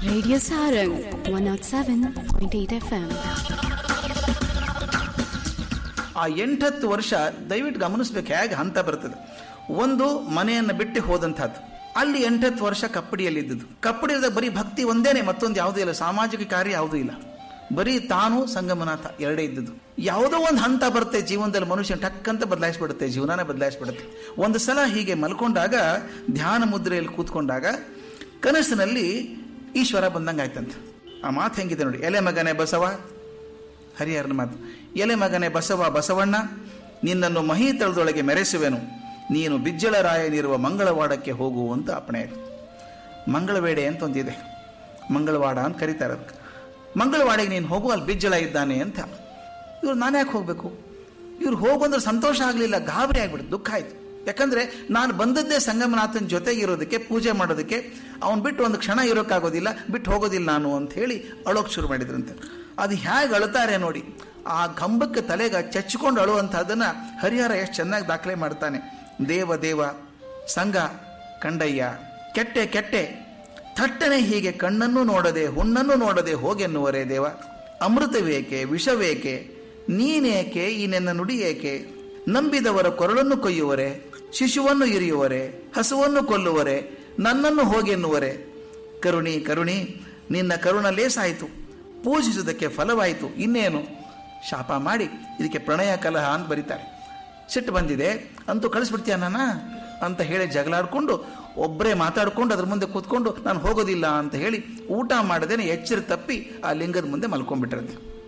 Radio Sarang 107.8 FM. ಆ ಎಂಟತ್ತು ವರ್ಷ ದಯವಿಟ್ಟು ಗಮನಿಸ್ಬೇಕು ಹೇಗೆ ಹಂತ ಬರ್ತದೆ ಒಂದು ಮನೆಯನ್ನು ಬಿಟ್ಟು ಹೋದಂಥದ್ದು ಅಲ್ಲಿ ಎಂಟತ್ತು ವರ್ಷ ಕಪ್ಪಡಿಯಲ್ಲಿದ್ದದ್ದು ಕಪ್ಪಡಿಯದ ಬರೀ ಭಕ್ತಿ ಒಂದೇನೆ ಮತ್ತೊಂದು ಯಾವುದೂ ಇಲ್ಲ ಸಾಮಾಜಿಕ ಕಾರ್ಯ ಯಾವುದೂ ಇಲ್ಲ ಬರೀ ತಾನು ಸಂಗಮನಾಥ ಎರಡೇ ಇದ್ದದ್ದು ಯಾವುದೋ ಒಂದು ಹಂತ ಬರುತ್ತೆ ಜೀವನದಲ್ಲಿ ಮನುಷ್ಯ ಟಕ್ಕಂತ ಬದಲಾಯಿಸ್ಬಿಡುತ್ತೆ ಜೀವನನೇ ಬದಲಾಯಿಸ್ಬಿಡುತ್ತೆ ಒಂದು ಸಲ ಹೀಗೆ ಮಲ್ಕೊಂಡಾಗ ಧ್ಯಾನ ಮುದ್ರೆಯಲ್ಲಿ ಕೂತ್ಕೊಂಡಾಗ ಕನಸಿನಲ್ಲಿ ಈಶ್ವರ ಬಂದಂಗೆ ಆಯ್ತಂತ ಆ ಮಾತು ಹೆಂಗಿದೆ ನೋಡಿ ಎಲೆ ಮಗನೇ ಬಸವ ಹರಿಹರನ ಮಾತು ಎಲೆ ಮಗನೇ ಬಸವ ಬಸವಣ್ಣ ನಿನ್ನನ್ನು ಮಹೀತಳದೊಳಗೆ ಮೆರೆಸುವೆನು ನೀನು ಬಿಜ್ಜಳರಾಯನಿರುವ ಮಂಗಳವಾಡಕ್ಕೆ ಹೋಗು ಅಂತ ಅಪ್ಪಣೆ ಆಯಿತು ಮಂಗಳವೇಡೆ ಅಂತ ಒಂದಿದೆ ಮಂಗಳವಾಡ ಅಂತ ಕರೀತಾರೆ ಅದಕ್ಕೆ ಮಂಗಳವಾಡಿಗೆ ನೀನು ಹೋಗು ಅಲ್ಲಿ ಬಿಜ್ಜಳ ಇದ್ದಾನೆ ಅಂತ ಇವ್ರು ನಾನು ಯಾಕೆ ಹೋಗಬೇಕು ಇವ್ರು ಹೋಗಂದ್ರೆ ಸಂತೋಷ ಆಗಲಿಲ್ಲ ಗಾಬರಿ ಆಗ್ಬಿಡ್ತು ದುಃಖ ಆಯಿತು ಯಾಕಂದ್ರೆ ನಾನು ಬಂದದ್ದೇ ಸಂಗಮನಾಥನ ಜೊತೆಗೆ ಇರೋದಕ್ಕೆ ಪೂಜೆ ಮಾಡೋದಕ್ಕೆ ಅವನು ಬಿಟ್ಟು ಒಂದು ಕ್ಷಣ ಇರೋಕ್ಕಾಗೋದಿಲ್ಲ ಬಿಟ್ಟು ಹೋಗೋದಿಲ್ಲ ನಾನು ಅಂತ ಹೇಳಿ ಅಳೋಕೆ ಶುರು ಮಾಡಿದ್ರಂತೆ ಅದು ಹೇಗೆ ಅಳುತ್ತಾರೆ ನೋಡಿ ಆ ಕಂಬಕ್ಕೆ ತಲೆಗೆ ಚಚ್ಚಿಕೊಂಡು ಅಳುವಂಥದ್ದನ್ನು ಹರಿಹರ ಎಷ್ಟು ಚೆನ್ನಾಗಿ ದಾಖಲೆ ಮಾಡ್ತಾನೆ ದೇವ ದೇವ ಸಂಘ ಕಂಡಯ್ಯ ಕೆಟ್ಟೆ ಕೆಟ್ಟೆ ಥಟ್ಟನೆ ಹೀಗೆ ಕಣ್ಣನ್ನು ನೋಡದೆ ಹುಣ್ಣನ್ನು ನೋಡದೆ ಹೋಗೆನ್ನುವರೇ ದೇವ ಅಮೃತವೇಕೆ ವಿಷವೇಕೆ ನೀನೇಕೆ ಈ ನನ್ನ ನುಡಿ ಏಕೆ ನಂಬಿದವರ ಕೊರಳನ್ನು ಕೊಯ್ಯುವರೆ ಶಿಶುವನ್ನು ಇರಿಯುವರೆ ಹಸುವನ್ನು ಕೊಲ್ಲುವರೆ ನನ್ನನ್ನು ಹೋಗೆನ್ನುವರೆ ಕರುಣಿ ಕರುಣಿ ನಿನ್ನ ಕರುಣ ಲೇಸಾಯಿತು ಪೂಜಿಸುವುದಕ್ಕೆ ಫಲವಾಯಿತು ಇನ್ನೇನು ಶಾಪ ಮಾಡಿ ಇದಕ್ಕೆ ಪ್ರಣಯ ಕಲಹ ಅಂತ ಬರೀತಾರೆ ಸಿಟ್ಟು ಬಂದಿದೆ ಅಂತೂ ಕಳಿಸ್ಬಿಡ್ತೀಯ ನಾನ ಅಂತ ಹೇಳಿ ಜಗಳಾಡ್ಕೊಂಡು ಒಬ್ಬರೇ ಮಾತಾಡ್ಕೊಂಡು ಅದ್ರ ಮುಂದೆ ಕೂತ್ಕೊಂಡು ನಾನು ಹೋಗೋದಿಲ್ಲ ಅಂತ ಹೇಳಿ ಊಟ ಮಾಡದೇನೆ ಎಚ್ಚರ ತಪ್ಪಿ ಆ ಲಿಂಗದ ಮುಂದೆ ಮಲ್ಕೊಂಡ್ಬಿಟ್ರಂತೆ